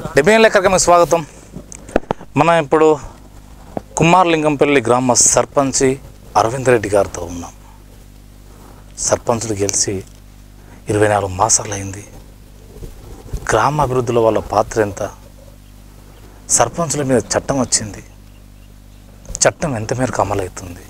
డెబ్బై ఏళ్ళ కార్యక్రమానికి స్వాగతం మనం ఇప్పుడు కుమారలింగంపల్లి గ్రామ సర్పంచి అరవింద్ రెడ్డి గారితో ఉన్నాం సర్పంచులు గెలిచి ఇరవై నాలుగు మాసాలు అయింది గ్రామ అభివృద్ధిలో వాళ్ళ పాత్ర ఎంత సర్పంచుల మీద చట్టం వచ్చింది చట్టం ఎంత మేరకు అమలవుతుంది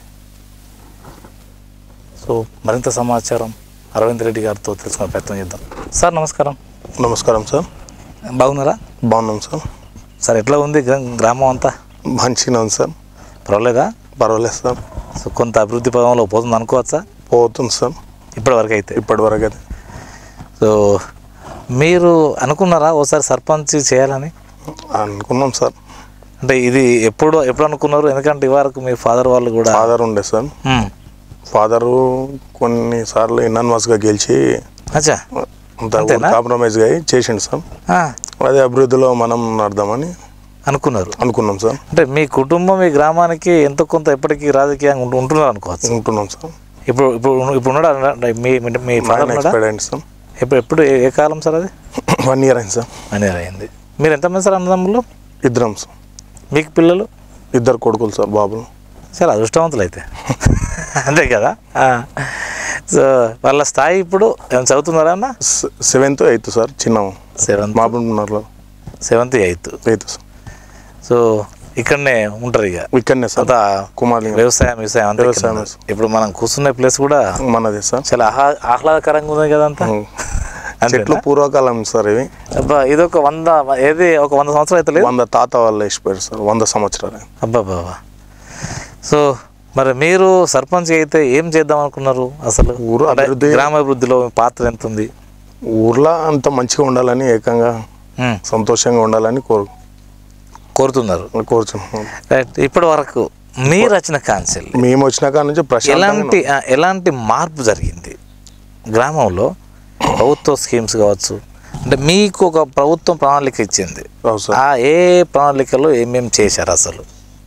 సో మరింత సమాచారం అరవింద్ రెడ్డి గారితో తెలుసుకునే ప్రయత్నం చేద్దాం సార్ నమస్కారం నమస్కారం సార్ బాగున్నారా బాగున్నాం సార్ సార్ ఎట్లా ఉంది గ్రా- గ్రామం అంతా మంచిగా ఉంది సార్ పర్వాలేదా పర్వాలేదు సార్ సో కొంత అభివృద్ధి పదంలో పోతుంది అనుకోవచ్చా పోతుంది సార్ ఇప్పటి వరకు అయితే ఇప్పటి వరకు అయితే సో మీరు అనుకున్నారా ఓసారి సర్పంచ్ చేయాలని అనుకున్నాం సార్ అంటే ఇది ఎప్పుడు ఎప్పుడు అనుకున్నారు ఎందుకంటే ఇవరకు మీ ఫాదర్ వాళ్ళు కూడా ఫాదర్ ఉండే సార్ మ్మ్. ఫాదరు కొన్నిసార్లు ఇన్నాన్మాస్గా గెలిచి అచ్చా అంత అంతేనా? కాంప్రమైజ్గా అయ్యి చేసిండు సార్ ఆ, అదే అభివృద్ధిలో మనం నడదామని అనుకున్నారు అనుకున్నాం సార్ అంటే మీ కుటుంబం మీ గ్రామానికి ఎంతో కొంత ఎప్పటికీ రాజకీయంగా ఉంటు- ఉంటున్నారు అనుకోవచ్చు ఉంటున్నాం సార్ ఇప్పుడు ఇప్పుడు ఇప్పుడు ఉన్నాడా అంటే మీ మీ- మీ ఫాదర్ ఉన్నాడా ఎక్స్పైర్డ్ అయింది సార్ ఎప్పుడు ఎప్పుడు ఏ- ఏ కాలం సార్ అది వన్ ఇయర్ అయింది సార్ అని అయింది మీరు ఎంతమంది సార్ అన్నదమ్ములు ఇద్దరం సార్ మీకు పిల్లలు ఇద్దరు కొడుకులు సార్ బాబులు చాలా అదృష్టవంతులు అయితే అంతే కదా ఆ. సో వాళ్ళ స్థాయి ఇప్పుడు ఏమైనా చదువుతున్నారా అన్న సెవెంత్ ఎయిత్ సార్ చిన్న సెవెంత్ మాబున్నారు seventh eighth eighth sir so ఇక్కడనే ఉంటారు ఇక ఇక్కడనే సార్ అంతా కుమార్లింగం వ్యవసాయం వ్యవసాయం అంతా వ్యవసాయం. ఇక్కడనే. ఇప్పుడు మనం కూర్చున్న ప్లేస్ కూడా మనదే సార్ చాలా ఆహ్లా ఆహ్లాదకరంగా ఉంది కదా అంతా ఉం. అంతేనా? చెట్లు పూర్వకాలం సార్ ఇవి అబ్బా ఇది ఒక వంద ఏది ఒక వంద సంవత్సరాలు అయితే లేదు వంద తాత వాళ్ళు వేసిపోయారు సార్ వంద సంవత్సరాలు అబ్బా బాబా సో మరి మీరు సర్పంచ్ అయితే ఏం చేద్దాం అనుకున్నారు అసలు ఊరు అంటే అభివృద్ధి గ్రామాభివృద్ధిలో మీ పాత్ర ఎంత ఉంది ఊర్లో అంత మంచిగా ఉండాలని ఏకంగా ఉమ్, సంతోషంగా ఉండాలని కోరు కోరుతున్నారు కోరుచున్నాం రైట్ ఇప్పటి వరకు మీరు వచ్చిన కాన్సెల్ మేము వచ్చిన కాడ నుంచి ప్రశాంతంగా ఎలాంటి ఆ, ఎలాంటి మార్పు జరిగింది గ్రామంలో ప్రభుత్వ స్కీమ్స్ కావచ్చు అంటే మీకు ఒక ప్రభుత్వం ప్రణాళిక ఇచ్చింది రావు సార్ ఆ ఏ ప్రణాళికలో ఏమేమి చేశారు అసలు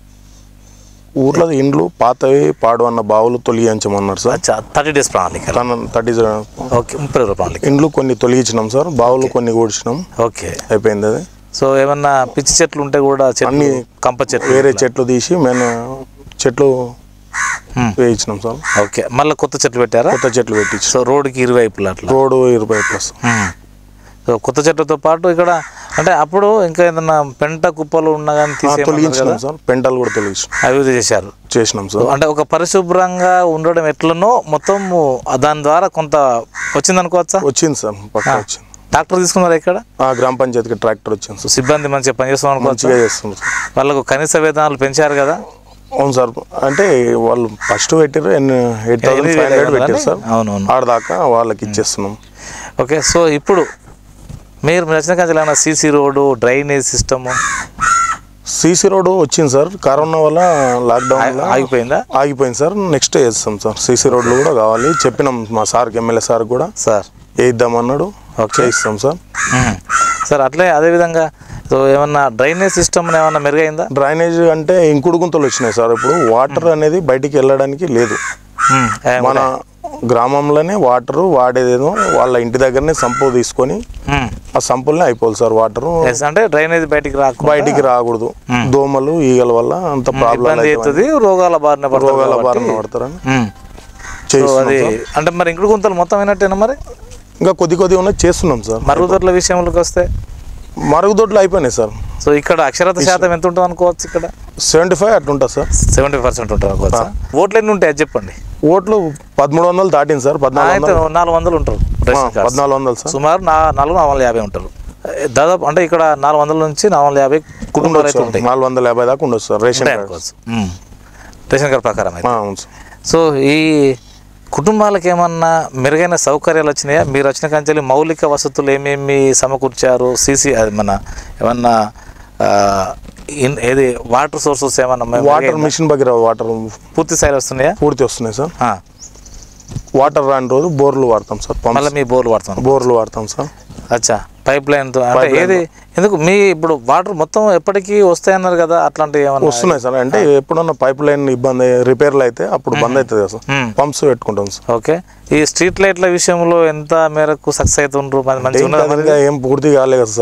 ఊర్లో ఇండ్లు పాతవి పాడు అన్న బావులు తొలగించమన్నారు సార్ థర్టీ డేస్ ప్రణాళిక తన థర్టీ ఓకే ముప్పై రోజుల ప్రణాళిక ఇండ్లు కొన్ని తొలగించినాం సార్ బావులు కొన్ని కూర్చినాం ఓకే అయిపోయింది అది సో ఏమన్నా పిచ్చి చెట్లు ఉంటే కూడా చెట్లు అన్ని కంప చెట్లు వేరే చెట్లు తీసి మేము చెట్లు Hmm. వేయించినాం సార్ ఓకే మళ్ళీ కొత్త చెట్లు పెట్టారా కొత్త చెట్లు పెట్టించి సో రోడ్డుకి ఇరువైపులా అట్లా రోడ్డు ఇరవై ప్లస్ మ్మ్. సో కొత్త చెట్లతో పాటు ఇక్కడ అంటే అప్పుడు ఇంకా ఏదైనా పెంట కుప్పలు ఉన్నా కానీ తీసేయమన్నారు తొలగించినాం కదా సార్ పెంటలు కూడా తొలగించినాం అభివృద్ధి చేశారు చేసినాం సార్ అంటే ఒక పరిశుభ్రంగా ఉండడం ఎట్లనో మొత్తం దాని ద్వారా కొంత వచ్చింది అనుకోవచ్చా వచ్చింది సార్ పక్క వచ్చింది ట్రాక్టర్ తీసుకున్నారా ఇక్కడ ఆ గ్రామ పంచాయతీకి ట్రాక్టర్ వచ్చింది సో సార్ సిబ్బంది మంచిగా పనిచేస్తాం అనుకోవచ్చు మంచిగా చేస్తుంది సార్ వాళ్ళకు కనీస వేతనాలు పెంచారు కదా అవును సార్ అంటే వాళ్ళు ఫస్ట్ పెట్టారు ఎయిట్ థౌసండ్ ఫైవ్ హండ్రెడ్ పెట్టారు సార్ అవునవును ఆడదాకా వాళ్ళకి ఇచ్చేస్తున్నాం ఓకే సో ఇప్పుడు మీరు నచ్చిన కాదు ఏమైనా C C road drainage system C C road వచ్చింది సార్ కరోనా వల్ల లాక్డౌన్ వల్ల ఆగిపోయిందా ఆగిపోయింది సార్ నెక్స్ట్ వేస్తాం సార్ సీసీ రోడ్లు కూడా కావాలి చెప్పినాం మా సార్కి ఎమ్మెల్యే సార్ కూడా సార్ వేయిద్దామన్నాడు ఓకే. చేయిస్తాం సార్ మ్మ్. సార్ అట్లే అదేవిధంగా సో ఏమన్నా డ్రైనేజ్ సిస్టమ్ ఏమన్నా మెరుగైందా డ్రైనేజ్ అంటే ఇంకుడు గుంతలు వచ్చినాయి సార్ ఇప్పుడు వాటర్ అనేది బయటికి వెళ్ళడానికి లేదు మ్మ్. ఏ- మన గ్రామంలోనే వాటర్ వాడేదేదో వాళ్ళ ఇంటి దగ్గరనే సంపు తీసుకొని మ్మ్. ఆ సంపుల్నే అయిపోవాలి సార్ వాటర్ ఎస్ అంటే డ్రైనేజ్ బయటికి రాకుండా బయటికి రాకూడదు దోమలు ఈగల వల్ల అంత ప్రాబ్లం ఇబ్బంది అవుతుంది రోగాల బారిన పడతారు రోగాల కాబట్టి. బారిన పడతారని మ్మ్. సో చేయిస్తున్నాం అది సార్. అంటే మరి ఇంకుడు గుంతలు మొత్తం అయినట్టేనా మరి ఇంకా కొద్ది కొద్దిగా ఉన్నది చేస్తున్నాం సార్ మరుగుదొడ్ల విషయంలోకి వస్తే మరుగుదొడ్లు అయిపోయినాయి సార్ సో ఇక్కడ అక్షరత శాతం ఎంత ఉంటుంది అనుకోవచ్చు ఇక్కడ సెవెంటీ ఫైవ్ అట్లా ఉంటుంది సార్ సెవెంటీ పర్సెంట్ ఉంటుంది అనుకోవచ్చు ఓట్లు ఎన్ని ఉంటాయి అది చెప్పండి ఓట్లు పదమూడు వందలు దాటింది సార్ పద్నాలుగు అయితే వందలు నాలుగు వందలు ఉంటారు ఆ, రేషన్ కార్డ్స్. పద్నాలుగు వందలు సార్ సుమారు నా నాలుగు నాలుగు వందల యాభై ఉంటారు దాదాపు అంటే ఇక్కడ నాలుగు వందల నుంచి నాలుగు వందల యాభై కుటుంబాలు అయితే ఉండొచ్చు ఉంటాయి సార్. నాలుగు వందల యాభై దాకా ఉండొచ్చు సార్ రేషన్ ఉంటాయి కార్డు అనుకోవచ్చు మ్మ్. రేషన్ కార్డు ప్రకారం అయితే ఆ, అవును సార్ సో ఈ కుటుంబాలకు ఏమన్నా మెరుగైన సౌకర్యాలు వచ్చినాయా మీరు వచ్చిన కంచెలు మౌలిక వసతులు ఏమేమి సమకూర్చారు సీసీ అది మన ఏమన్నా ఆ, ఇన్- ఏది వాటర్ సోర్సెస్ ఏమన్నా మె- వాటర్ మెరుగైందా? మిషన్ దగ్గర వాటర్ పూర్తి స్థాయిలో వస్తున్నాయా పూర్తి వస్తున్నాయి సార్ ఆ, వాటర్ రాని రోజు బోర్లు వాడతాం సార్ మళ్ళీ పంప్స్ మీ బోర్లు వాడుతున్నాం బోర్లు వాడతాం సార్ అచ్చా పైప్ లైన్ అంటే Pipe line ఏది ఎందుకు మీ ఇప్పుడు వాటర్ మొత్తం ఎప్పటికీ వస్తాయన్నారు కదా అట్లాంటివి ఏమన్నా వస్తున్నాయి సార్ అంటే ఎప్పుడన్నా పైప్ లైన్ ఇబ్బంది రిపేర్లు అయితే అప్పుడు బంద్ అవుతుంది కదా సార్ మ్మ్. పంప్స్ పెట్టుకుంటాం సార్ ఓకే ఈ స్ట్రీట్ లైట్ల విషయంలో ఎంత మేరకు సక్సెస్ అవుతుండ్రు మంచి ఇంకా ఉన్నదా మరి? ఇంకా ఏం పూర్తి కాలేదు కదా సార్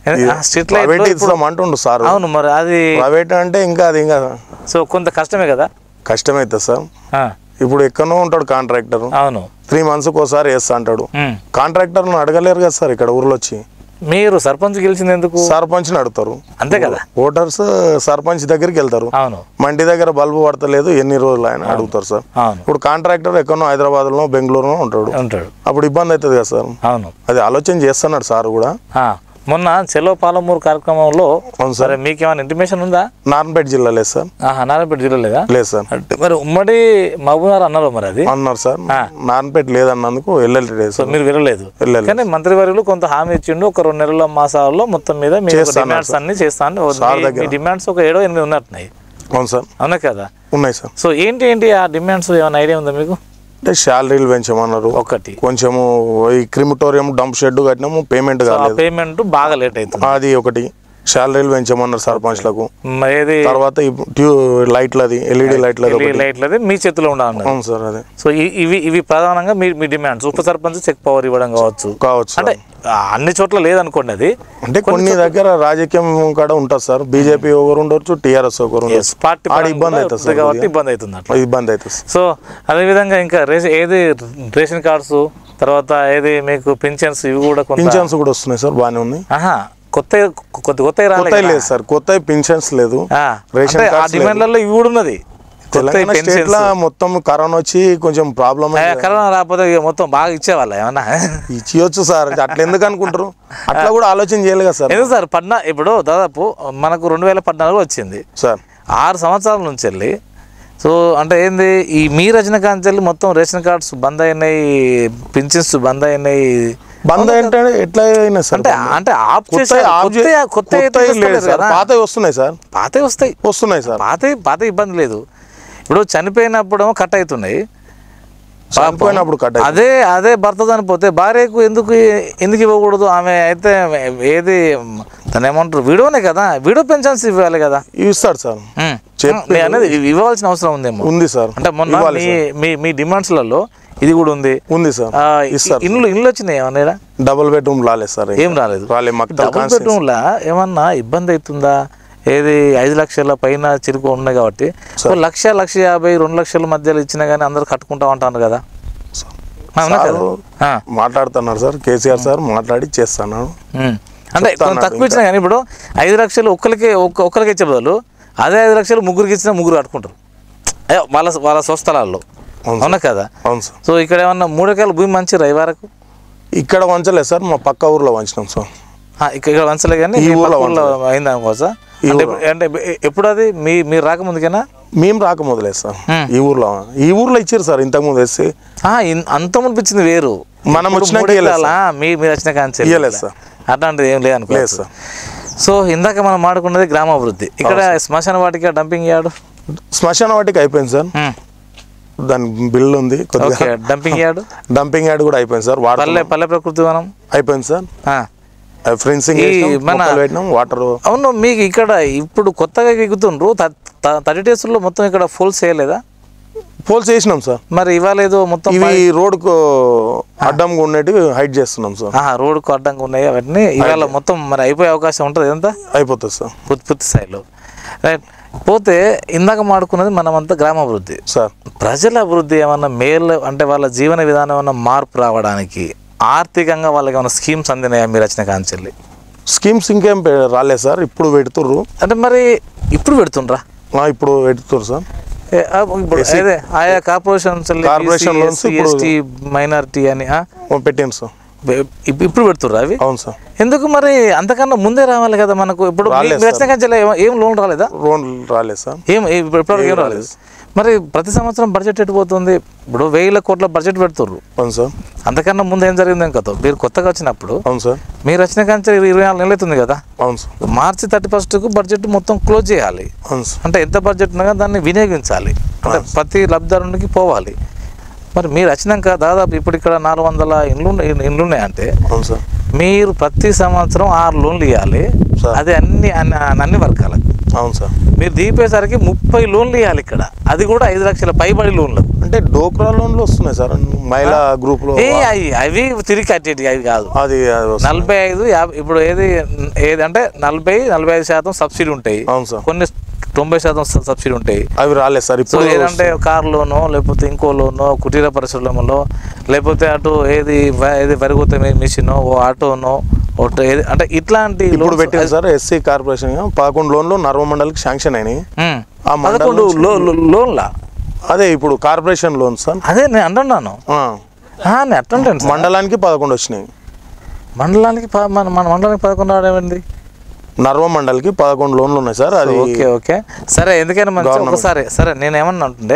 ఆ, స్ట్రీట్ లైట్ ప్రైవేట్ ఇస్తాం అంటుండు సార్ అవును మరి అది ప్రైవేట్ అంటే ఇంకా అది ఇంకా సో కొంత కష్టమే కదా కష్టమవుతుంది సార్ ఆ, ఇప్పుడు ఎక్కడో ఉంటాడు కాంట్రాక్టర్ అవును త్రీ మంత్స్కి ఒకసారి వేస్తా అంటాడు ఉమ్. కాంట్రాక్టర్ను అడగలేరు కదా సార్ ఇక్కడ ఊర్లో వచ్చి మీరు సర్పంచ్ గెలిచింది ఎందుకు సర్పంచ్ని అడుగుతారు అంతే కదా ఓటర్స్ సర్పంచ్ దగ్గరికి వెళ్తారు అవును మంటి దగ్గర బల్బు పడతలేదు ఎన్ని రోజులు ఆయన అడుగుతారు సార్ అవును ఇప్పుడు కాంట్రాక్టర్ ఎక్కడో హైదరాబాద్లో బెంగళూరులో ఉంటాడు ఉంటాడు అప్పుడు ఇబ్బంది అవుతుంది కదా సార్ అవును అది ఆలోచన చేస్తున్నాడు సార్ కూడా ఆ, మొన్న చెలో పాలమూరు కార్యక్రమంలో అవును సార్ సరే మీకేమైనా ఇంటిమేషన్ ఉందా నారాయణపేట జిల్లా లేదు సార్ ఆహా నారాయణపేట జిల్లా లేదా లేదు సార్ అంటే మరి ఉమ్మడి మహబూబ్నగర్ అన్నారు మరి అది అన్నారు సార్ నారాయణపేట లేదన్నందుకు వెళ్ళలేదు సో సార్ మీరు వినలేదు వెళ్ళలేదు కానీ మంత్రివర్యులు కొంత హామీ ఇచ్చిండు ఒక రెండు నెలల మాసాల్లో మొత్తం మీద మీ డిమాండ్స్ అన్ని చేస్తాను మీ డిమాండ్స్ ఒక ఏడో ఎనిమిది ఉన్నట్టున్నాయి అవును సార్ అవునా కదా ఉన్నాయి సార్ సో ఏంటి ఏంటి ఆ డిమాండ్స్ ఏమైనా ఐడియా ఉందా మీకు అంటే శాలరీలు పెంచమన్నారు ఒకటి కొంచెము ఈ క్రిమిటోరియం డంప్ షెడ్ కట్టినాము పేమెంట్ ఆ కాలేదు పేమెంట్ బాగా లేట్ అవుతుంది అది ఒకటి శాలరీలు పెంచమన్నారు సర్పంచ్లకు మరి ఏది తర్వాత ఈ ట్యూ లైట్లది ఎల్ఈడి లైట్లది ఒకటి లైట్లది మీ చేతిలో ఉండాలన్నారు అవును సార్ అదే సో ఈ- ఇవి ఇవి ప్రధానంగా మీ మీ డిమాండ్స్ ఉప సర్పంచ్ చెక్ పవర్ ఇవ్వడం కావచ్చు కావచ్చు సార్. అంటే ఆ, అన్ని చోట్ల లేదనుకోండి అది అంటే కొన్ని దగ్గర రాజకీయం కాడ ఉంటుంది సార్ బీజేపీ ఒకరు ఉండొచ్చు టీఆర్ఎస్ ఒకరు ఉండొచ్చు పార్టీ ఆడ పరంగా ఇబ్బంది కూడా అవుతుంది ఉంది సార్ కాబట్టి ఇబ్బంది అవుతుంది అట్లా ఇబ్బంది అవుతుంది సార్. సో అదేవిధంగా ఇంకా రేషన్ ఏది రేషన్ కార్డ్స్ తర్వాత ఏది మీకు పింఛన్స్ ఇవి కూడా కొంత పింఛన్స్ కూడా వస్తున్నాయి సార్ బాగానే ఉంది ఆహా కొత్త కొత్త కొత్త రాలేదు కొత్త లేదు సార్ కొత్త పింఛన్స్ లేదు ఆ, రేషన్ అంటే ఆ కార్డ్స్ డిమాండ్లలో ఇవి కూడా ఉన్నది కొత్త తెలంగాణ స్టేట్ లో మొత్తం కరోనా వచ్చి కొంచెం ప్రాబ్లం కరోనా రాకపోతే ఇక మొత్తం బాగా ఇచ్చేవాళ్ళ ఏమన్నా ఇచ్చియొచ్చు సార్ అట్లా ఎందుకు అనుకుంటారు అట్లా కూడా ఆలోచన చేయాలి కదా సార్ ఎందుకు సార్ పద్నా ఇప్పుడు దాదాపు మనకు రెండు వేల పద్నాలుగు వచ్చింది సార్ ఆరు సంవత్సరాల నుంచి వెళ్ళి సో అంటే ఏంది ఈ మీ రజనకాంత్ వెళ్ళి మొత్తం రేషన్ కార్డ్స్ బంద్ అయినాయి పింఛన్స్ బంద్ అయినాయి బంద్ అంటే ఎట్లా అయినా సార్ అంటే అంటే ఆఫ్ కొత్త చేశారు. ఆఫ్ కొత్త చే- కొత్త కొత్తవి అయితే లేదు వస్తలేదు సార్ కదా. పాతవి వస్తున్నాయి సార్ పాతవి వస్తాయి వస్తున్నాయి సార్ పాత పాత ఇబ్బంది లేదు ఇప్పుడు చనిపోయినప్పుడు కట్ అవుతున్నాయి చనిపోయినప్పుడు కట్ అయ్యింది. అదే అదే భర్త చనిపోతే భార్యకు ఎందుకు ఎందుకు ఇవ్వకూడదు ఆమె అయితే ఏది తను ఏమంటారు వీడియోనే కదా వీడియో పెన్షన్స్ ఇవ్వాలి కదా ఇవి ఇస్తాడు సార్ ఉమ్. చెప్పు. నేను అనేది ఇవి ఇవ్వాల్సిన అవసరం ఉందేమో ఉంది సార్ అంటే మొన్న ఇవ్వాలి మీ మీ మీ డిమాండ్స్లలో ఇది కూడా ఉంది ఉంది సార్ ఆ, ఇస్తారు ఇండ్లు ఇండ్లు వచ్చినాయి ఏమన్నా డబుల్ బెడ్రూమ్ రాలేదు సార్ ఏం రాలేదు రాలే మక్తల్ డబుల్ కాన్స్టిట్యూన్సీ. బెడ్రూమ్లా ఏమన్నా ఇబ్బంది అవుతుందా ఏది ఐదు లక్షల పైన చిరుకు ఉన్నాయి కాబట్టి ఓ లక్ష లక్ష యాభై రెండు లక్షల మధ్యలో ఇచ్చినా కానీ అందరు కట్టుకుంటా ఉంటాను కదా అవునా కదా సారు ఆ, మాట్లాడుతున్నారు సార్ కేసీఆర్ సార్ మాట్లాడి చేస్తున్నాడు ఉమ్. అంటే కొంత తక్కువ ఇచ్చినా కానీ ఇప్పుడు ఐదు లక్షలు ఒక్కరికి ఒక్క ఒక్కరికి ఇచ్చే బదులు అదే ఐదు లక్షలు ముగ్గురికి ఇచ్చినా ముగ్గురు కట్టుకుంటారు అయ్యో వాళ్ళ వాళ్ళ స్వస్థలాల్లో అవును అవునా కదా అవును సార్ సో ఇక్కడ ఏమన్నా మూడు ఎకరాల భూమి మంచి రై వరకు ఇక్కడ వంచలేదు సార్ మా పక్క ఊర్లో వంచినాం సార్ ఆ, ఇక్కడ ఇక్కడ వంచలే కానీ ఈ మీ ఊర్లో పక్క ఊర్లో అయింది అనుకోవచ్చా ఈ అంటే ఎప్పుడు- అంటే ఎ- ఎప్పుడు అది మీ మీరు రాకముందుకేనా మేము రాకముదలేదు సార్ హ్మ్. ఈ ఊర్లో ఈ ఊర్లో ఇచ్చారు సార్ ఇంతకుముందు వేసి ఆ, ఇన్- అంత మునిపించింది వేరు మనం ఇప్పుడు వచ్చినాక మూడు ఇయ్యలేదు ఎకరాలా? మీ మీరు వచ్చిన కాంచెల్ ఇయ్యలేదు సార్. అట్లాంటిది ఏం లేదు అనుకో లేదు సార్ సో ఇందాక మనం మాడుకున్నది గ్రామాభివృద్ధి ఇక్కడ శ్మశాన వాటిక డంపింగ్ యార్డు శ్మశాన వాటికి అయిపోయింది సార్ దాని బిల్ ఉంది కొద్దిగా okay dumping yard dumping yard కూడా అయిపోయింది సార్ వాటర్ పల్లె పల్లె ప్రకృతి వనం అయిపోయింది సార్ ఆ. ఫ్రెన్సింగ్ ఈ మన- పెట్టినాం వాటర్ అవును మీకు ఇక్కడ ఇప్పుడు కొత్తగా ఎగుతుండ్రు థర్టీ డేస్లో మొత్తం ఇక్కడ ఫుల్స్ చేయలేదా పోల్స్ వేసినాం సార్ మరి ఇవాళ ఏదో మొత్తం ఇవి రోడ్కు అడ్డంగా ఉండేటివి హైట్ చేస్తున్నాం సార్ రోడ్డుకు అడ్డంగా ఉన్నాయి అవన్నీ ఇవాళ మొత్తం మరి అయిపోయే అవకాశం ఉంటుంది ఎంత అయిపోతుంది సార్ పూర్తి పూర్తి స్థాయిలో రైట్ పోతే ఇందాక మాడుకున్నది మనమంతా గ్రామాభివృద్ధి సార్ ప్రజల అభివృద్ధి ఏమన్నా మేలు అంటే వాళ్ళ జీవన విధానం ఏమన్నా మార్పు రావడానికి ఆర్థికంగా వాళ్ళకి ఏమైనా స్కీమ్స్ అందినాయా మీరు వచ్చిన కాంచెల్లి స్కీమ్స్ ఇంకేం పె- రాలేదు సార్ ఇప్పుడు పెడుతుర్రు అంటే మరి ఇప్పుడు పెడుతుండ్రా ఆ, ఇప్పుడు పెడుతుర్రు సార్ ఏ, ఆ, ఇప్పుడు అదే ఆయా కార్పొరేషన్స్ Corporation loans ఇప్పుడు- ఎస్టీ మైనారిటీ అని ఆ? ఓ, పెట్టాను సార్ ఇప్- ఇప్పుడు పెడుతుర్రా అవి అవును సార్ ఎందుకు మరి అంతకన్నా ముందే రావాలి కదా మనకు ఇప్పుడు మీ- రాలేదు మీరు వచ్చిన కాంచెల్లి ఏం- ఏం లోన్ రాలేదా రోడ్ రాలేదు సార్ ఏం ఇప్పుడు ఇప్పటివరకు ఏం రాలేదు మరి ప్రతి సంవత్సరం బడ్జెట్ ఎట్టిపోతుంది ఇప్పుడు వేల కోట్ల బడ్జెట్ పెడుతుర్రు అవును సార్ అంతకన్నా ముందు ఏం జరిగింది కదా మీరు కొత్తగా వచ్చినప్పుడు అవును సార్ మీరు వచ్చిన కంచె ఇరవై నాలుగు నెలలు అవుతుంది కదా అవును సార్ మార్చి థర్టీ ఫస్ట్కు బడ్జెట్ మొత్తం క్లోజ్ చేయాలి అవును సార్ అంటే ఎంత బడ్జెట్ ఉన్నా దాన్ని వినియోగించాలి అంటే ప్రతి లబ్ధిదారునికి పోవాలి మరి మీరు వచ్చినాక దాదాపు ఇప్పుడు ఇక్కడ నాలుగు వందల ఇండ్లు ఉన్నాయి- ఇండ్లు ఉన్నాయంటే అవును సార్ మీరు ప్రతి సంవత్సరం ఆరు లోన్లు ఇవ్వాలి సార్. అది అన్ని అన్ని అన్ని వర్గాలకు అవును సార్ మీరు దిగిపోయేసరికి ముప్పై లోన్లు ఇవ్వాలి ఇక్కడ అది కూడా ఐదు లక్షల పైబడి లోన్లు అంటే అంటే డోక్రా లోన్లు వస్తున్నాయి సార్ మహిళా గ్రూప్ లో ఏ అవి అవి తిరిగి కట్టేటి అవి కాదు అది అది వస్తుంది. నలభై ఐదు యాభై ఇప్పుడు ఏది ఏది అంటే నలభై నలభై ఐదు శాతం సబ్సిడీ ఉంటాయి అవును సార్ కొన్ని తొంభై శాతం స- సబ్సిడీ ఉంటాయి అవి రాలేదు సార్ సో ఇప్పుడు ఏదంటే కార్ లోనో లేకపోతే ఇంకో లోనో కుటీర పరిశ్రమలో లేకపోతే అటు ఏది వ- ఏది వరిగొత్త మిషన్ ఓ ఆటోనో ఓ ట- ఏది అంటే ఇట్లాంటి ఇప్పుడు loans- పెట్టింది సార్ ఎస్సీ కార్పొరేషన్ పదకొండు లోన్లు నర్వ మండలికి శాంక్షన్ అయినాయి ఉమ్. ఆ మండలం పదకొండు నుంచి- లో- లో- లోన్లా అదే ఇప్పుడు కార్పొరేషన్ లోన్ సార్ అదే నేను అంటున్నాను ఆ, ఆ, నేను అట్టుంటాను సార్. మండలానికి పదకొండు వచ్చినాయి మండలానికి ప- మన మన మండలానికి పదకొండు రావడమేంది నర్వ మండలికి పదకొండు లోన్లు ఉన్నాయి సార్ అది ఓకే ఓకే సరే ఎందుకైనా మంచి Government. ఒకసారి సరే నేను ఏమన్నా అంటుండే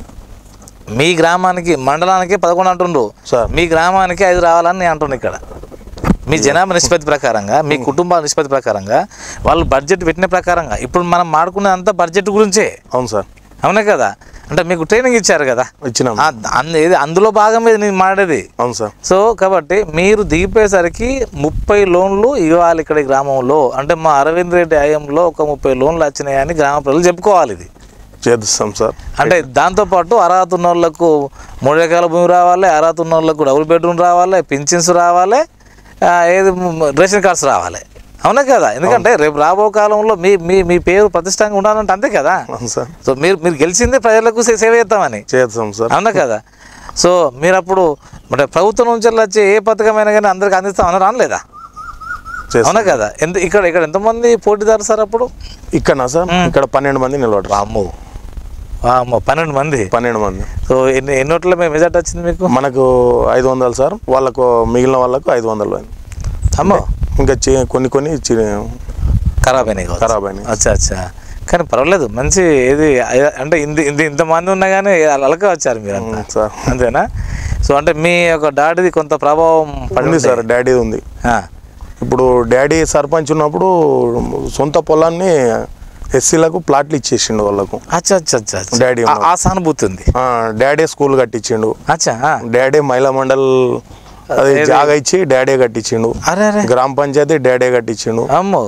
మీ గ్రామానికి మండలానికి పదకొండు అంటుండ్రు సార్. మీ గ్రామానికి ఐదు రావాలని నేను అంటున్నా ఇక్కడ మీ జనాభా నిష్పత్తి ప్రకారంగా మీ కుటుంబాల నిష్పత్తి ప్రకారంగా వాళ్ళు బడ్జెట్ పెట్టిన ప్రకారంగా ఇప్పుడు మనం మాడుకునేదంతా బడ్జెట్ గురించే అవును సార్ అవునే కదా అంటే మీకు ట్రైనింగ్ ఇచ్చారు కదా ఇచ్చినాం ఆ, అంద- ఏది అందులో భాగం ఇది నేను మాడేది అవును సార్ సో కాబట్టి మీరు దిగిపోయేసరికి ముప్పై లోన్లు ఇవ్వాలి ఇక్కడ ఈ గ్రామంలో అంటే మా అరవింద్ రెడ్డి హయాంలో ఒక ముప్పై లోన్లు వచ్చినాయని గ్రామ ప్రజలు చెప్పుకోవాలి ఇది చేస్తాం సార్ అంటే దాంతోపాటు అర్హత ఉన్న వాళ్ళకు మూడు ఎకరాల భూమి రావాలి అర్హత ఉన్న వాళ్ళకు డబుల్ బెడ్రూమ్ రావాలి పింఛన్స్ రావాలి ఆ, ఏది మ్, రేషన్ కార్డ్స్ రావాలి అవునా కదా ఎందుకంటే రేపు రాబో కాలంలో మీ మీ మీ పేరు ప్రతిష్టంగా ఉండాలంటే అంతే కదా అవును సార్ సో మీరు మీరు గెలిచిందే ప్రజలకు సే- సేవ చేస్తామని చేస్తాం సార్ అవునా కదా సో మీరు అప్పుడు అంటే ప్రభుత్వం నుంచి వచ్చే ఏ పథకమైనా కానీ అందరికి అందిస్తామని రానలేదా చేస్తాం అవునా కదా ఎంత ఇక్కడ ఇక్కడ ఎంతమంది పోటీదారు సార్ అప్పుడు ఇక్కడనా సార్ ఇక్కడ పన్నెండు మంది నిలబడరు అమ్మో అమ్మో పన్నెండు మంది పన్నెండు మంది సో ఎన్ని ఎన్ని ఓట్ల మేము మెజార్టీ వచ్చింది మీకు మనకు ఐదు వందలు సార్ వాళ్ళకు మిగిలిన వాళ్ళకు ఐదు వందలు అయింది. అమ్మో ఇంకా చి- కొన్ని కొన్ని చి- ఖరాబ్ అయినాయి కావచ్చు. ఖరాబ్ అయినాయి. అచ్చా అచ్చా కానీ పర్వాలేదు మంచి ఇది ఐ- అంటే ఇంత ఇంత ఇంతమంది ఉన్నా కానీ అలక వచ్చారు మీరు అంతా సార్ అంతేనా సో అంటే మీ యొక్క డాడీది కొంత ప్రభావం పడి ఉంది సార్ డాడీ ఉంది ఆ, ఇప్పుడు డాడీ సర్పంచ్ ఉన్నప్పుడు సొంత పొలాన్ని ఎస్సీలకు ప్లాట్లు ఇచ్చేసిండు వాళ్ళకు అచ్చా అచ్చా అచ్చా అచ్చా. డాడీ ఆ- ఆ సానుభూతి ఉంది ఆ, డాడీ స్కూల్ కట్టించిండు అచ్చా ఆ. డాడీ మహిళా మండల్ అది జాగా ఇచ్చి డాడీ కట్టించిండు అరే అరే గ్రామ పంచాయతీ డాడీ కట్టించిండు అమ్మో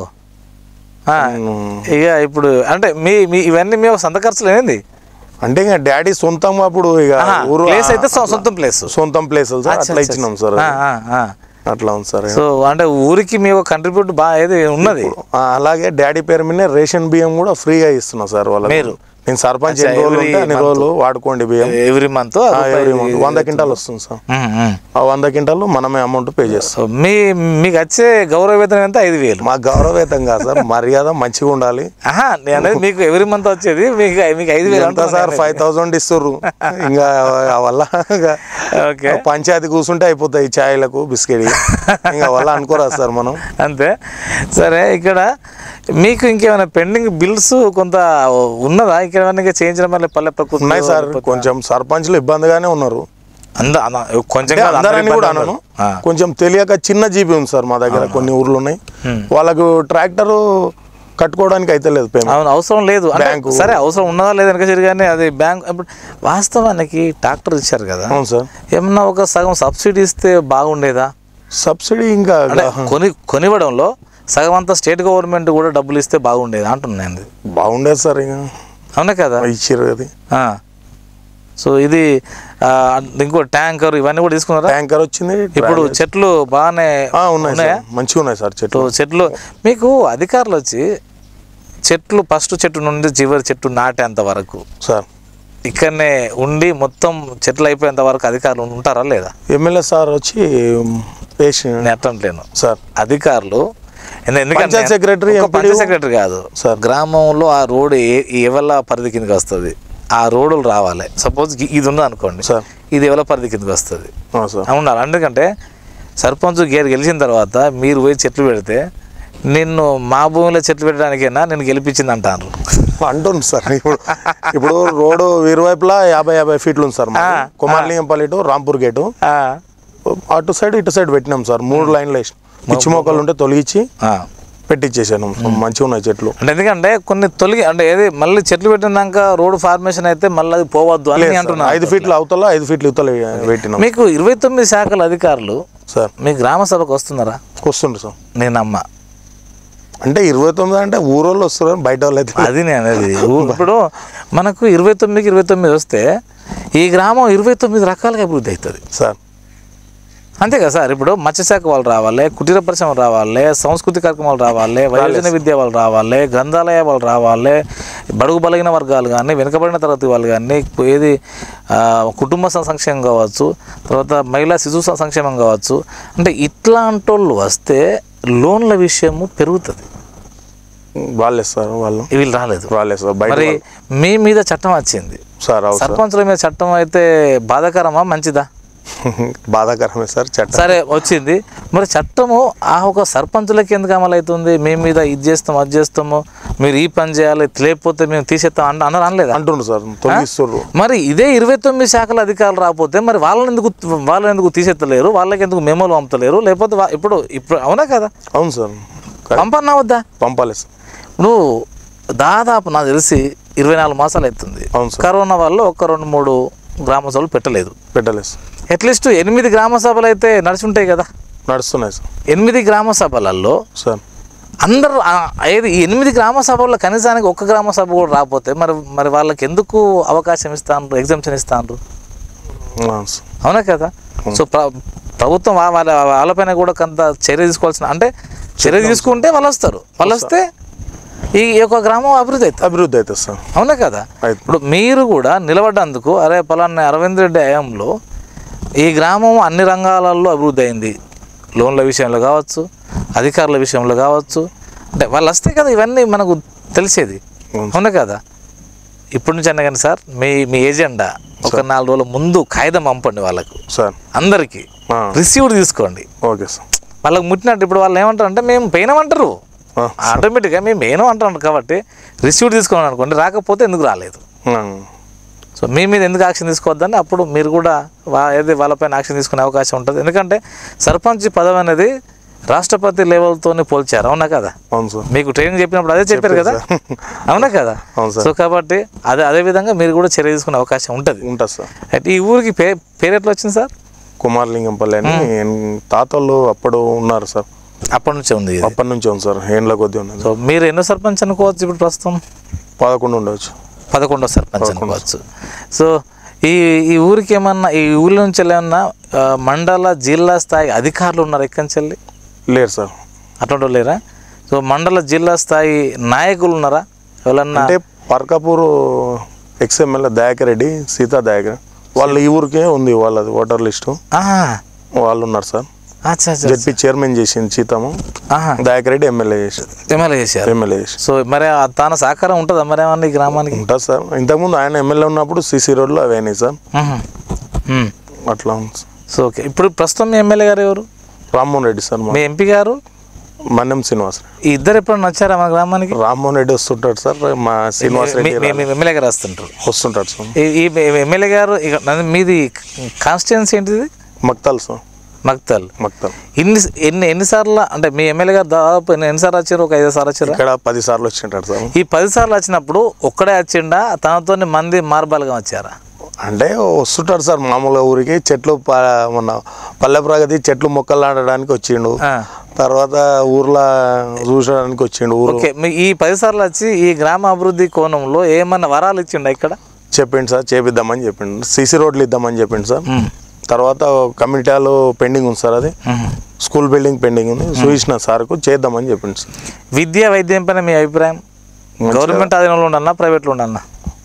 ఆ, ఉమ్, ఇక ఇప్పుడు అంటే మీ మీ ఇవన్నీ మీ సొంత ఖర్చులు ఏంది అంటే ఇంకా డాడీ సొంతం అప్పుడు ఇక ఊరు ప్లేస్ అయితే సొ- సొంతం ప్లేస్ సొంతం ప్లేస్ సార్ అట్లా ఇచ్చినాం సార్ అది. అట్లా ఉంది సార్ సో అంటే ఊరికి మీ కంట్రిబ్యూట్ బాగా ఏది ఉన్నది ఆ, అలాగే డాడీ పేరు మీద రేషన్ బియ్యం కూడా ఫ్రీగా ఇస్తున్నా సార్ వాళ్ళకి మీరు? నేను సర్పంచ్ అచ్చా, ఎన్ని రోజులు every ఉంటే అన్ని month. రోజులు వాడుకోండి బియ్యం ఎవ్రీ మంత్ ఆ, every month. వంద క్వింటాలు వస్తుంది సార్ ఆ వంద క్వింటాలు మనమే అమౌంట్ పే చేస్తాం సో మీ మీకు వచ్చే గౌరవ వేతనం ఎంత ఐదు వేలు మా గౌరవేతం కాదు సార్ మర్యాద మంచిగా ఉండాలి ఆహా నేను అనేది మీకు ఎవ్రీ మంత్ వచ్చేది మీకు మీకు ఐదు వేలు ఎంత అంటున్నా సార్ నేను. ఫైవ్ థౌసండ్ ఇస్తుర్రు ఇంకా ఆ వల్ల ఇంకా ఓకే పంచాయతీ కూర్చుంటే అయిపోతాయి ఛాయలకు బిస్కెట్ ఇంకా వల్ల అనుకోరాదు సార్ మనం అంతే సరే ఇక్కడ మీకు ఇంకేమైనా పెండింగ్ బిల్స్ కొంత ఉన్నదా ఇంకేమైనా ఇంకా చేయించడం వల్ల పల్లె ప్రకృతి ఉన్నాయి సార్ కొంచెం సర్పంచ్లు ఇబ్బందిగానే ఉన్నారు అంద అన- కొంచెం అంటే కాదు, అందరూ అందరని కూడా ఇబ్బంది అనను ఉన్నారు. ఆ. కొంచెం తెలియక చిన్న జీబీ ఉంది సార్ మా దగ్గర కొన్ని ఊర్లు ఉన్నాయి వాళ్ళకు ట్రాక్టర్ కట్టుకోవడానికి అయితే లేదు పేమెంట్ అవును అవసరం లేదు అంటే బ్యాంకు. సరే అవసరం ఉన్నదా లేదా వెనక కానీ అది బ్యాంక్ ఇప్పుడు వాస్తవానికి ట్రాక్టర్ ఇచ్చారు కదా అవును సార్ ఏమన్నా ఒక సగం సబ్సిడీ ఇస్తే బాగుండేదా సబ్సిడీ ఇంకా అంటే కొని కొనివ్వడంలో సగం అంతా స్టేట్ గవర్నమెంట్ కూడా డబ్బులు ఇస్తే బాగుండేది అంటున్నాను బాగుండేది సార్ ఇంకా అవునా కదా ఇచ్చారు అది ఆ. సో ఇది ఆ, ఇంకో ట్యాంకర్ ఇవన్నీ కూడా తీసుకున్నారా ట్యాంకర్ వచ్చింది ఇప్పుడు చెట్లు బాగానే ఆ, ఉన్నాయి ఉన్నాయా సార్ మంచిగా ఉన్నాయి సార్ సో చెట్లు చెట్లు మీకు అధికారులు వచ్చి చెట్లు ఫస్ట్ చెట్టు నుండి చివరి చెట్టు నాటేంత వరకు సార్ ఇక్కడనే ఉండి మొత్తం చెట్లు అయిపోయేంత వరకు అధికారులు ఉంటారా లేదా ఎమ్మెల్యే సార్ వచ్చి వేసి నేను అట్టట్లేను సార్ అధికారులు ఎందు- ఎందుకంటే పంచాయత్ సెక్రటరీ, ఒక్క ఎంపీడీఓ పంచాయత్ సెక్రటరీ కాదు సార్. గ్రామంలో ఆ రోడ్ ఏ- ఎవల పరిధి కిందకి వస్తుంది ఆ రోడ్లు రావాలి సపోజ్ ఇది ఉంది అనుకోండి సార్ ఇది ఎవల పరిధి కిందకి వస్తుంది ఆ, సార్ ఉండాలి ఎందుకంటే సర్పంచ్ గేర్ గెలిచిన తర్వాత మీరు పోయి చెట్లు పెడితే నిన్ను మా భూమిలో చెట్లు పెట్టడానికైనా నేను గెలిపించింది అంటారు అంటుంది సార్ ఇప్పుడు ఇప్పుడు రోడ్డు ఇరువైపులా యాభై యాభై ఫీట్లు ఉంది సార్ మాది. కుమారలింగంపల్లి టు రాంపూర్ గేటు ఆ, అటు సైడ్ ఇటు సైడ్ పెట్టినాం సార్ మూడు లైన్లు వేసి పిచ్చి మొక్కలు ఉంటే తొలగించి ఆ. పెట్టించేసాను మంచిగా ఉన్నాయి చెట్లు అంటే ఎందుకంటే కొన్ని తొలగి అంటే ఏది మళ్ళీ చెట్లు పెట్టినాక రోడ్ ఫార్మేషన్ అయితే మళ్ళీ అది పోవద్దు అని లేదు సార్, అంటున్నాను ఐదు ఫీట్లు అవతల ఐదు ఫీట్లు ఇవతల పెట్టినాం మీకు ఇరవై తొమ్మిది శాఖల అధికారులు సార్ మీ గ్రామ సభకు వస్తున్నారా వస్తుండ్రు సార్ నేను అమ్మ అంటే ఇరవై తొమ్మిది అంటే ఊరోళ్ళు వస్తారు బయట వాళ్ళు అయితే అది నేను అనేది ఊ- ఇప్పుడు మనకు ఇరవై తొమ్మిదికి ఇరవై తొమ్మిది వస్తే ఈ గ్రామం ఇరవై తొమ్మిది రకాలుగా అభివృద్ధి అవుతుంది సార్ అంతే కదా సార్ ఇప్పుడు మత్స్యశాఖ వాళ్ళు రావాలి కుటీర పరిశ్రమ రావాలి సంస్కృతి కార్యక్రమాలు రావాలి వయోజన విద్య వాళ్ళు రావాలి గ్రంథాలయ వాళ్ళు రావాలి బడుగు బలగిన వర్గాలు కానీ వెనుకబడిన తరగతి వాళ్ళు కానీ ఏది ఆ, కుటుంబ సం- సంక్షేమం కావచ్చు తర్వాత మహిళా శిశు సం- సంక్షేమం కావచ్చు అంటే ఇట్లాంటి వాళ్ళు వస్తే లోన్ల విషయము పెరుగుతుంది వాళ్ళే సార్ వాళ్ళు వీళ్ళు రాలేదు వాళ్ళే సార్ బయట మరి మీ మీద చట్టం వచ్చింది వాళ్ళు. సార్ అవు సార్ సర్పంచుల మీద చట్టం అయితే బాధాకరమా మంచిదా బాధాకరమే సార్ చట్టం సరే వచ్చింది మరి చట్టము ఆ ఒక సర్పంచులకి ఎందుకు అమలు అవుతుంది మేము మీద ఇది చేస్తాం అది చేస్తాము మీరు ఈ పని చేయాలి లేకపోతే మేము తీసేస్తాం అన్న అన్నారు అనలేదా అంటుండ్రు సార్ తొలగిస్తుర్రు మరి ఇదే ఇరవై తొమ్మిది శాఖల అధికారులు రాకపోతే మరి వాళ్ళని ఎందుకు వాళ్ళని ఎందుకు తీసేత్తలేరు వాళ్ళకి ఎందుకు మెమోలు పంపుతలేరు లేకపోతే వా- ఇప్పుడు ఇప్పుడు అవునా కదా అవును సార్ కరెక్ట్. పంపన్నా వద్దా పంపాలి సార్ నువ్వు దాదాపు నాకు తెలిసి ఇరవై నాలుగు మాసాలు అవుతుంది అవును సార్ కరోనా వల్ల ఒక రెండు మూడు గ్రామ సభలు పెట్టలేదు పెట్టలేదు సార్ అట్లీస్ట్ ఎనిమిది గ్రామ సభలు అయితే నడిచి ఉంటాయి కదా నడుస్తున్నాయి సార్ ఎనిమిది గ్రామ సభలలో సార్ అందరూ ఆ- ఏది ఈ ఎనిమిది గ్రామ సభల్లో కనీసానికి ఒక్క గ్రామ సభ కూడా రాకపోతే మరి మరి వాళ్ళకి ఎందుకు అవకాశం ఇస్తాను ఎగ్జామ్షన్ ఇస్తాను అవును సార్ అవునా కదా సో ప్ర- ప్రభుత్వం వా- వాళ్ళ వాళ్ళపైన కూడా కొంత చర్య తీసుకోవాల్సిన అంటే చర్య తీసుకుంటే వాళ్ళు వస్తారు వాళ్ళు వస్తే ఈ యొక్క గ్రామం అభివృద్ధి అవుతుంది అభివృద్ధి అవుతుంది సార్ అవునా కదా అవుతుంది ఇప్పుడు మీరు కూడా నిలబడ్డందుకు అరే పలానా అరవింద్ రెడ్డి హయాంలో ఈ గ్రామం అన్ని రంగాలలో అభివృద్ధి అయింది లోన్ల విషయంలో కావచ్చు అధికారుల విషయంలో కావచ్చు అంటే వాళ్ళు వస్తే కదా ఇవన్నీ మనకు తెలిసేది అవును. అవునా కదా ఇప్పటి నుంచి అన్న కానీ సార్ మీ మీ ఏజెండా ఒక నాలుగు రోజుల ముందు కాగితం పంపండి వాళ్ళకు సార్ అందరికీ ఆ, రిసీవ్డ్ తీసుకోండి ఓకే సార్ వాళ్ళకి ముట్టినట్టు ఇప్పుడు వాళ్ళు ఏమంటారు అంటే మేము పోయినామంటారు ఆ, ఆటోమేటిక్గా మేము పోయినాం అంటారు కాబట్టి రిసీవ్డ్ తీసుకోండి అనుకోండి రాకపోతే ఎందుకు రాలేదు ఆ, సో మీ మీద ఎందుకు యాక్షన్ తీసుకోవద్దని అప్పుడు మీరు కూడా వా ఏది వాళ్ళపైన యాక్షన్ తీసుకునే అవకాశం ఉంటుంది ఎందుకంటే సర్పంచ్ పదవి అనేది రాష్ట్రపతి లెవెల్తోనే పోల్చారు అవునా కదా అవును సార్ మీకు ట్రైనింగ్ చెప్పినప్పుడు అదే చెప్పారు కదా అవునా కదా అవును సార్ సో కాబట్టి అదే అదే విధంగా మీరు కూడా చర్య తీసుకునే అవకాశం ఉంటుంది ఉంటుంది సార్ అయితే ఈ ఊరికి పే పేరు ఎట్లా వచ్చింది సార్ కుమారలింగంపల్లి అని తాతలు అప్పుడు ఉన్నారు సార్ అప్పటి నుంచే ఉంది ఇది అప్పటి నుంచి ఉంది సార్ ఏండ్ల కొద్ది ఉన్నది సో మీరు ఎన్నో సర్పంచ్ అనుకోవచ్చు ఇప్పుడు ప్రస్తుతం పదకొండు ఉండవచ్చు పదకొండో సర్పంచ్ అనుకోవచ్చు సో ఈ ఈ ఊరికి ఏమన్నా ఈ ఊరి నుంచి ఏమన్నా ఆ, మండల జిల్లా స్థాయి అధికారులు ఉన్నారు ఎక్కడి నుంచి వెళ్ళి లేరు సార్ అటువంటి వాళ్ళు లేరా సో మండల జిల్లా స్థాయి నాయకులు ఉన్నారా ఎవరన్నా అంటే పర్కాపూర్ ఎక్స్ఎమ్మెల్యే దయాకర్ రెడ్డి సీతా దయాకర్ వాళ్ళు ఈ ఊరికే ఉంది వాళ్ళది ఓటర్ లిస్టు ఆహా, వాళ్ళు ఉన్నారు సార్ అచ్చా అచ్చా జడ్పీ చైర్మన్ చేసింది సీతము ఆహా, దయాకర్ రెడ్డి ఎమ్మెల్యే చేసింది ఎమ్మెల్యే చేశారు ఎమ్మెల్యే చేసి సో మరి ఆ తన సహకారం ఉంటుందా మరి ఏమన్నా ఈ గ్రామానికి ఉంటుంది సార్ ఇంతకుముందు ఆయన ఎమ్మెల్యే ఉన్నప్పుడు సీసీ రోడ్లు అవి అయినాయి సార్ ఆహా. ఉమ్. అట్లా ఉంది సార్. సో ఓకే ఇప్పుడు ప్రస్తుతం మీ ఎమ్మెల్యే గారు ఎవరు రామ్మోహన్ రెడ్డి సార్ మా మీ ఎంపీ గారు మన్యం శ్రీనివాస్ ఈ ఇద్దరు ఎప్పుడన్నా వచ్చారా మన గ్రామానికి రామ్మోహన్ రెడ్డి వస్తుంటాడు సార్ మా శ్రీనివాస్ మీ- రెడ్డి మీ- మీ ఎమ్మెల్యే గారు వస్తుంటారు వస్తుంటాడు సార్ ఈ ఈ ఎమ్మెల్యే గారు ఇక నన్ను- మీది కాన్స్టిట్యున్సీ ఏంటిది మక్తాల్ సార్ మక్తల్ మక్తాల్ ఇన్ని ఎన్ని ఎన్నిసార్లు అంటే మీ ఎమ్మెల్యే గారు దాదాపు ఎన్ని- ఎన్నిసార్లు వచ్చారు ఒక ఐదు సార్లు వచ్చారా ఇక్కడ పది సార్లు వచ్చింటాడు సార్ ఈ పది సార్లు వచ్చినప్పుడు ఒక్కడే వచ్చిండా తనతో మంది మార్బాలుగా వచ్చారా అంటే వస్తుంటాడు సార్ మామూలుగా ఊరికి చెట్లు ప- మన పల్లె ప్రగతి చెట్లు మొక్కలు నాటడానికి వచ్చిండు ఆ. తర్వాత ఊర్లో చూసడానికి వచ్చిండు ఊరు ఓకే మీ ఈ పది సార్లు వచ్చి ఈ గ్రామ అభివృద్ధి కోణంలో ఏమన్నా వరాలు ఇచ్చిండా ఇక్కడ చెప్పిండు సార్ చేపిద్దామని చెప్పిండు సీసీ రోడ్లు ఇద్దామని చెప్పిండు సార్ ఉమ్. తర్వాత కమ్యూనిటీ హాల్ పెండింగ్ ఉంది సార్ అది ఉమ్. స్కూల్ బిల్డింగ్ పెండింగ్ ఉంది చూసిన సార్కు చేద్దామని చెప్పిండు సార్ విద్యా వైద్యం పైన మీ అభిప్రాయం గవర్నమెంట్ ఆధీనంలో ఉండాలన్నా ప్రైవేట్లో ఉండాలన్నా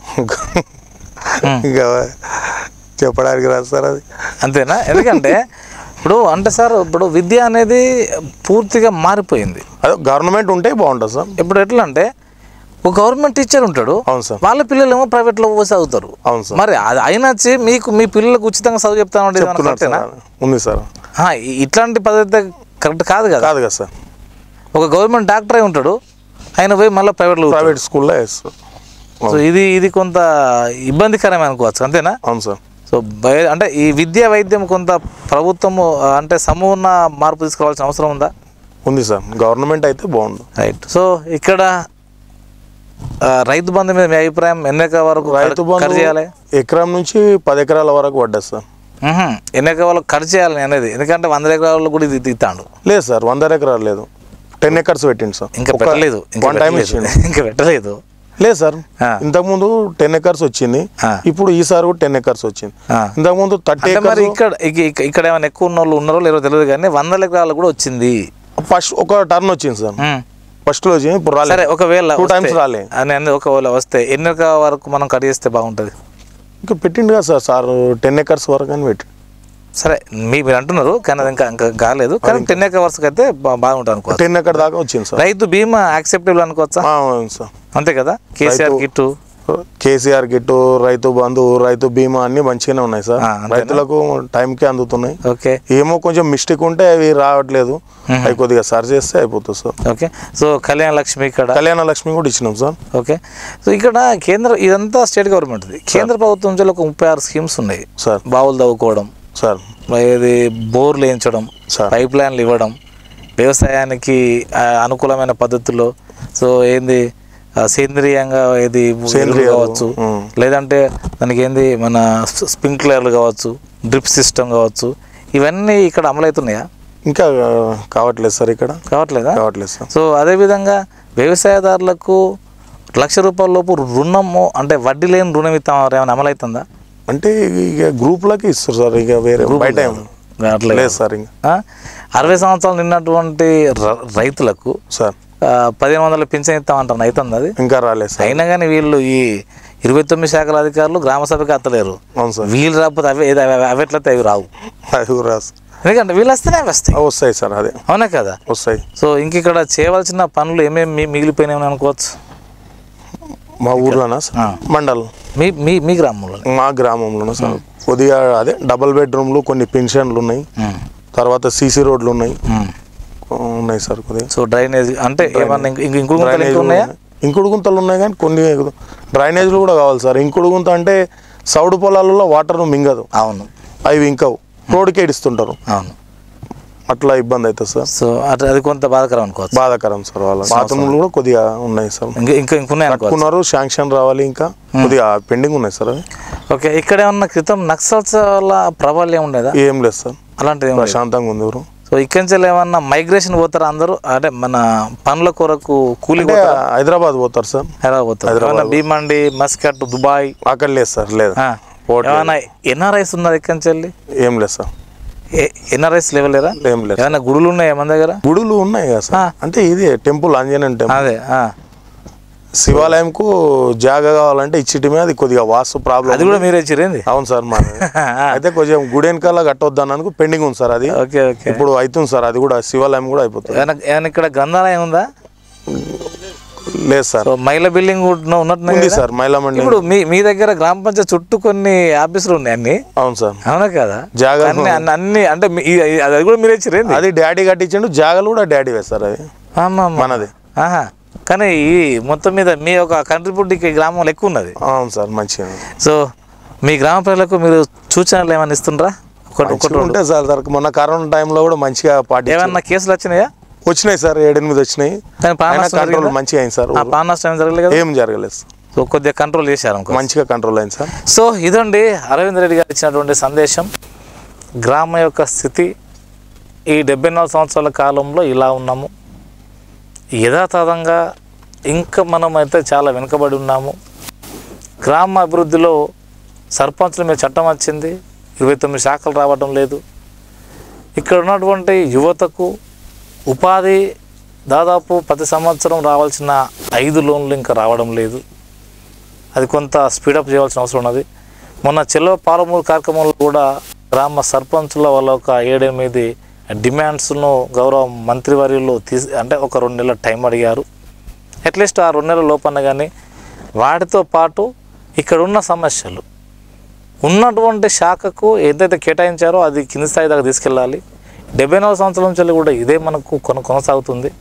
ఇంకా చెప్పడానికి రాదు సార్ అది అంతేనా ఎందుకంటే ఇప్పుడు అంటే సార్ ఇప్పుడు విద్య అనేది పూర్తిగా మారిపోయింది అదే గవర్నమెంట్ ఉంటే బాగుంటుంది సార్ ఇప్పుడు ఎట్లా అంటే ఒక గవర్నమెంట్ టీచర్ ఉంటాడు అవును సార్ వాళ్ళ పిల్లలు ఏమో ప్రైవేట్లో పోసి చదువుతారు అవును సార్ మరి అది అయినా వచ్చి మీకు మీ పిల్లలకు ఉచితంగా చదువు చెప్తా ఉండేది ఏమన్నా చెప్తున్నారు కరెక్టేనా? సార్ ఉంది సార్ ఆ, ఇ- ఇట్లాంటి పద్ధతి కరెక్ట్ కాదు కదా కాదు కదా సార్ ఒక గవర్నమెంట్ డాక్టర్ అయి ఉంటాడు ఆయన పోయి మళ్ళీ ప్రైవేట్లో చదువుతాడు. ప్రైవేట్ స్కూల్లో వేస్తారు సో ఇది ఇది కొంత ఇబ్బందికరమే అనుకోవచ్చు అంతేనా అవును సార్ సో బయ అంటే ఈ విద్యా వైద్యం కొంత ప్రభుత్వము ఆ, అంటే సమూహన మార్పు తీసుకురావాల్సిన అవసరం ఉందా ఉంది సార్ గవర్నమెంట్ అయితే బాగుండు రైట్ సో ఇక్కడ ఆ, రైతు బంధు మీద మీ అభిప్రాయం ఎన్నిక వరకు రైతు బంధు ఖర్చు చేయాలి ఎకరం నుంచి పది ఎకరాల వరకు పడ్డది సార్ మ్మ్హ్మ్. ఎన్నిక వాళ్ళకి ఖర్చు చేయాలి అనేది ఎందుకంటే వంద ఎకరాలు కూడా ఇది తీస్తాడు లేదు సార్ వంద ఎకరాలు లేదు టెన్ ఎకర్స్ పెట్టిండు సార్ ఇంకా ఒక- పెట్టలేదు ఇంకా వన్ టైం పెట్టలేదు ఇచ్చిండు ఇంకా పెట్టలేదు లేదు సార్ ఆ. ఇంతకుముందు టెన్ ఎకర్స్ వచ్చింది ఆ. ఇప్పుడు ఈసారి కూడా టెన్ ఎకర్స్ వచ్చింది ఆ. ఇంతకుముందు థర్టీ అంటే మరి ఎకర్స్ ఇక్కడ ఇక- ఇక- ఇక్కడ ఏమైనా ఎక్కువ ఉన్న వాళ్ళు ఉన్నారో లేరో తెలియదు కానీ వందల ఎకరాలు కూడా వచ్చింది ఫస్ట్ ఒక టర్న్ వచ్చింది సార్ ఉమ్. ఫస్ట్ లో వచ్చింది ఇప్పుడు సరే రాలేదు ఒకవేళ టూ వస్తే- టైమ్స్ రాలే అని అన్ని ఒకవేళ వస్తే ఎన్ని ఎకరాల వరకు మనం కట్ చేస్తే బాగుంటుంది ఇంకా పెట్టిండు కదా సార్ సార్ టెన్ ఎకర్స్ వరకు అని పెట్టి సరే మీ మీరు అంటున్నారు కానీ అది ఇంకా ఇంకా కాలేదు కానీ టెన్ ఎకర్ వరకు అయితే బా- బాగుంటుంది అనుకోవచ్చు టెన్ ఎకర్ దాకా వచ్చింది సార్ రైతు బీమా యాక్సెప్టబుల్ అనుకోవచ్చా ఆ, అవును సార్ అంతే కదా కేసీఆర్ రైతు- కిట్టు కేసీఆర్ కిట్టు రైతు బంధు రైతు బీమా అన్ని మంచిగానే ఉన్నాయి సార్ ఆ, అంతేనా? రైతులకు టైంకి అందుతున్నాయి ఓకే ఏమో కొంచెం మిస్టేక్ ఉంటే అవి రావట్లేదు అవి కొద్దిగా సరి చేస్తే అయిపోతుంది సార్ ఓకే సో కళ్యాణ లక్ష్మి ఇక్కడ కళ్యాణ లక్ష్మి కూడా ఇచ్చినాం సార్ ఓకే సో ఇక్కడ కేంద్ర ఇదంతా స్టేట్ గవర్నమెంట్ది కేంద్ర ప్రభుత్వం నుంచి ఒక ముప్పై ఆరు స్కీమ్స్ ఉన్నాయి సార్ బావులు తవ్వుకోవడం సార్ ఇది బోర్లు వేయించడం సార్. పైప్ లైన్లు ఇవ్వడం వ్యవసాయానికి ఆ, అనుకూలమైన పద్ధతుల్లో సో ఏంది ఆ, సేంద్రియంగా ఏది ఎరువులు సేంద్రియాలు, కావచ్చు ఉం. లేదంటే దానికి ఏంది మన స్ప్రింక్లర్లు కావచ్చు డ్రిప్ సిస్టమ్ కావచ్చు ఇవన్నీ ఇక్కడ అమలవుతున్నాయా ఇంకా కావట్లేదు సార్ ఇక్కడ కావట్లేదా కావట్లేదు సార్ సో అదేవిధంగా వ్యవసాయదారులకు లక్ష రూపాయల లోపు రుణము అంటే వడ్డీ లేని రుణం ఇస్తాం ఏమైనా అమలవుతుందా అంటే ఇక గ్రూప్లకి ఇస్తారు సార్ ఇక వేరే బయట ఏం అట్లే లేదు సార్ ఇంకా ఆ? అరవై సంవత్సరాలు నిన్నటువంటి ర- రైతులకు సార్ ఆ, పదిహేను వందల పింఛన్ ఇస్తామంటారు అవుతుంది అది ఇంకా రాలేదు సార్ అయినా కానీ వీళ్ళు ఈ ఇరవై తొమ్మిది శాఖల అధికారులు గ్రామ సభకి అత్తలేరు అవును సార్ వీళ్ళు రాకపోతే అవి ఏది అవి అవి ఎట్లయితే అవి రావు అది కూడా రాదు సార్. ఎందుకంటే వీళ్ళు వస్తేనే అవి వస్తాయి ఆ, వస్తాయి సార్ అదే అవునా కదా వస్తాయి సో ఇంక ఇక్కడ చేయవలసిన పనులు ఏమేమి మిగిలిపోయినాయి అనుకోవచ్చు మా ఊర్లోనా సార్ ఆ. మండల్ మీ మీ మీ గ్రామంలో మా గ్రామంలోనే సార్ కొద్దిగా అదే డబల్ బెడ్రూమ్లు కొన్ని పెన్షన్లు ఉన్నాయి తర్వాత సీసీ రోడ్లు ఉన్నాయి ఉన్నాయి సార్ కొద్దిగా సో డ్రైనేజ్ అంటే ఏమన్నా ఇంక- ఇంక ఇంకుడు గుంతలు డ్రైనేజ్ ఇంకా ఉన్నాయా ఇంకుడు గుంతలు ఉన్నాయి కానీ కొన్ని డ్రైనేజ్లు కూడా కావాలి సార్ ఇంకుడు గుంత అంటే సౌడు పొలాలలో వాటర్ మింగదు అవును అవి ఇంకవు రోడ్డుకి ఏడుస్తుంటారు అవును అట్లా ఇబ్బంది అవుతుంది సార్ సో అట్లా అది కొంత బాధకరం అనుకోవచ్చు బాధాకరం సార్ వాళ్ళ బాత్రూమ్లు కూడా కొద్దిగా ఉన్నాయి సార్ ఇంకా ఇంకా ఇంకున్నాయి అనుకోవచ్చు కట్టుకున్నారు శాంక్షన్ రావాలి ఇంకా కొద్దిగా పెండింగ్ ఉన్నాయి సార్ అవి ఓకే ఇక్కడ ఏమన్నా క్రితం నక్సల్స్ వల్ల ప్రాబల్యం ఉండేదా ఏం లేదు సార్ అలాంటిది ఏం లేదు ప్రశాంతంగా ఉంది ఊరు సో ఇక్కడి నుంచి ఏమన్నా మైగ్రేషన్ పోతారా అందరూ అంటే మన పనుల కొరకు కూలి అంటే హైదరాబాద్ పోతారు సార్ హైదరాబాద్ పోతారు ఏమన్నా భీమండి మస్కట్ దుబాయ్ అక్కడ లేదు సార్ లేదు ఆ. పోవట్లేదు. ఏమన్నా ఎన్ఆర్ఐస్ ఉన్నారు ఇక్కడి నుంచి వెళ్ళి ఏం లేదు సార్ ఎన్ఆర్ఐస్ లెవెల్ లేరా ఏం లేదు ఏమైనా గుడులు ఉన్నాయా మన దగ్గర గుడులు ఉన్నాయి కదా సార్ అంటే ఇది టెంపుల్ ఆంజనేయం టెంపుల్ అదే ఆ. శివాలయంకు జాగా కావాలంటే ఇచ్చిటమే అది కొద్దిగా వాస్తు ప్రాబ్లం అది కూడా మీరే ఇచ్చిరేంది అవును సార్ మా అయితే కొంచెం గుడి వెనకాల కట్టొద్దన్నందుకు పెండింగ్ ఉంది సార్ అది ఓకే ఓకే ఇప్పుడు అవుతుంది సార్ అది కూడా శివాలయం కూడా అయిపోతుంది ఏమైనా ఏమైనా ఇక్కడ గ్రంథాలయం ఉందా లేదు సార్ సో మహిళ బిల్డింగ్ ఉన్నట్టు ఉంది సార్ మైలా మండి ఇప్పుడు మీ మీ దగ్గర గ్రామ పంచాయతీ చుట్టూ కొన్ని ఆఫీసులు ఉన్నాయి అన్ని అవును సార్ అవునా కదా జాగా అన్ని అన్ని- అన్ని అంటే మీ- ఈ- ఈ- అది కూడా మీరు ఇచ్చిరేంది అది డాడీ కట్టించండు జాగాలు కూడా డాడీ వేస్తారు అది ఆమా, ఆమా. మనది ఆహా కానీ ఈ మొత్తం మీద మీ ఒక కంట్రిబ్యూట్ గ్రామంలో ఎక్కువ ఉన్నది అవును సార్ మంచిగా సో మీ గ్రామ ప్రజలకు మీరు సూచనలు ఏమైనా ఇస్తుండ్రా ఒకటి ఒకటి మంచిగా ఉంటే సార్ సార్ మొన్న కరోనా టైంలో కూడా మంచిగా పార్టీ ఏమన్నా కేసులు వచ్చినాయా వచ్చినాయి సార్ ఏడెనిమిది వచ్చినాయి కానీ ప్రాణ అయినా నష్టం కంట్రోల్ జరిగిందా? మంచిగా అయింది సార్ ఆ ప్రాణ నష్టం ఏం జరగలేదు కదా ఏం జరగలేదు సార్ సో కొద్దిగా కంట్రోల్ చేశారు అనుకో మంచిగా కంట్రోల్ అయింది సార్ సో ఇదండి అరవింద్ రెడ్డి గారు ఇచ్చినటువంటి సందేశం గ్రామం యొక్క స్థితి ఈ డెబ్బై నాలుగు సంవత్సరాల కాలంలో ఇలా ఉన్నాము యథాతథంగా ఇంకా మనం అయితే చాలా వెనుకబడి ఉన్నాము గ్రామ అభివృద్ధిలో సర్పంచుల మీద చట్టం వచ్చింది ఇరవై తొమ్మిది శాఖలు రావడం లేదు ఇక్కడ ఉన్నటువంటి యువతకు ఉపాధి దాదాపు ప్రతి సంవత్సరం రావాల్సిన ఐదు లోన్లు ఇంకా రావడం లేదు అది కొంత స్పీడప్ చేయాల్సిన అవసరం ఉన్నది మొన్న చెల్లో పాలమూరు కార్యక్రమంలో కూడా గ్రామ సర్పంచుల వాళ్ళ ఒక ఏడెనిమిది డిమాండ్స్ను గౌరవ మంత్రివర్యులు తీసి అంటే ఒక రెండు నెలల టైం అడిగారు అట్లీస్ట్ ఆ రెండు నెలల లోపల కానీ వాటితో పాటు ఇక్కడ ఉన్న సమస్యలు ఉన్నటువంటి శాఖకు ఏదైతే కేటాయించారో అది కింది స్థాయి దాకా తీసుకెళ్ళాలి డెబ్బై నాలుగు సంవత్సరాల నుంచి కూడా ఇదే మనకు కొన కొనసాగుతుంది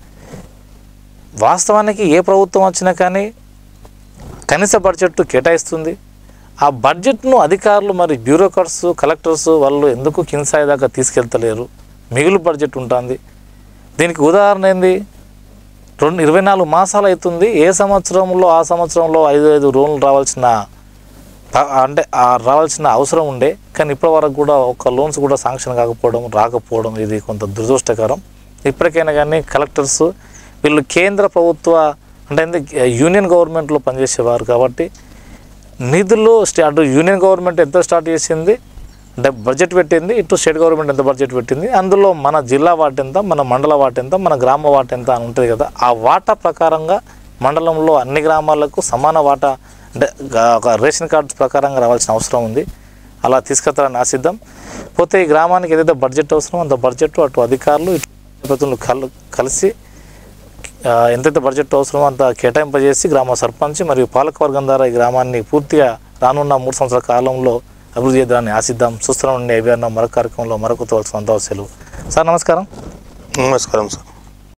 వాస్తవానికి ఏ ప్రభుత్వం వచ్చినా కానీ కనీస బడ్జెట్ కేటాయిస్తుంది ఆ బడ్జెట్ను అధికారులు మరి బ్యూరోక్రాట్స్ కలెక్టర్స్ వాళ్ళు ఎందుకు కింద స్థాయి దాకా తీసుకెళ్తలేరు మిగులు బడ్జెట్ ఉంటుంది దీనికి ఉదాహరణ ఏంది రెండు ఇరవై నాలుగు మాసాలు అవుతుంది ఏ సంవత్సరంలో ఆ సంవత్సరంలో ఐదు ఐదు లోన్లు రావాల్సిన ప- అంటే ఆ రావాల్సిన అవసరం ఉండే కానీ ఇప్పటి వరకు కూడా ఒక లోన్స్ కూడా శాంక్షన్ కాకపోవడం రాకపోవడం ఇది కొంత దురదృష్టకరం ఇప్పటికైనా కానీ కలెక్టర్స్ వీళ్ళు కేంద్ర ప్రభుత్వ అంటే ఎందుకు యూనియన్ గవర్నమెంట్లో పనిచేసేవారు కాబట్టి నిధులు స్టే అటు యూనియన్ గవర్నమెంట్ ఎంత స్టార్ట్ చేసింది అంటే బడ్జెట్ పెట్టింది ఇటు స్టేట్ గవర్నమెంట్ ఎంత బడ్జెట్ పెట్టింది అందులో మన జిల్లా వాట ఎంత మన మండల వాట ఎంత మన గ్రామ వాట ఎంత అని ఉంటుంది కదా ఆ వాటా ప్రకారంగా మండలంలో అన్ని గ్రామాలకు సమాన వాటా అంటే గా- ఒక రేషన్ కార్డ్స్ ప్రకారంగా రావాల్సిన అవసరం ఉంది అలా తీసుకెళ్తారని ఆశిద్దాం పోతే ఈ గ్రామానికి ఏదైతే బడ్జెట్ అవసరమో అంత బడ్జెట్ అటు అధికారులు ఇటు ప్రతినిధులు కల్ కలిసి ఆ, ఎంతైతే బడ్జెట్ అవసరమో అంత కేటాయింపజేసి గ్రామ సర్పంచ్ మరియు పాలకవర్గం ద్వారా ఈ గ్రామాన్ని పూర్తిగా రానున్న మూడు సంవత్సరాల కాలంలో అభివృద్ధి చేద్దామని ఆశిద్దాం చూస్తున్నాం ఉండే అభియానం మరొక కార్యక్రమంలో మరొక తోల్సిన సెలవు సార్ నమస్కారం నమస్కారం సార్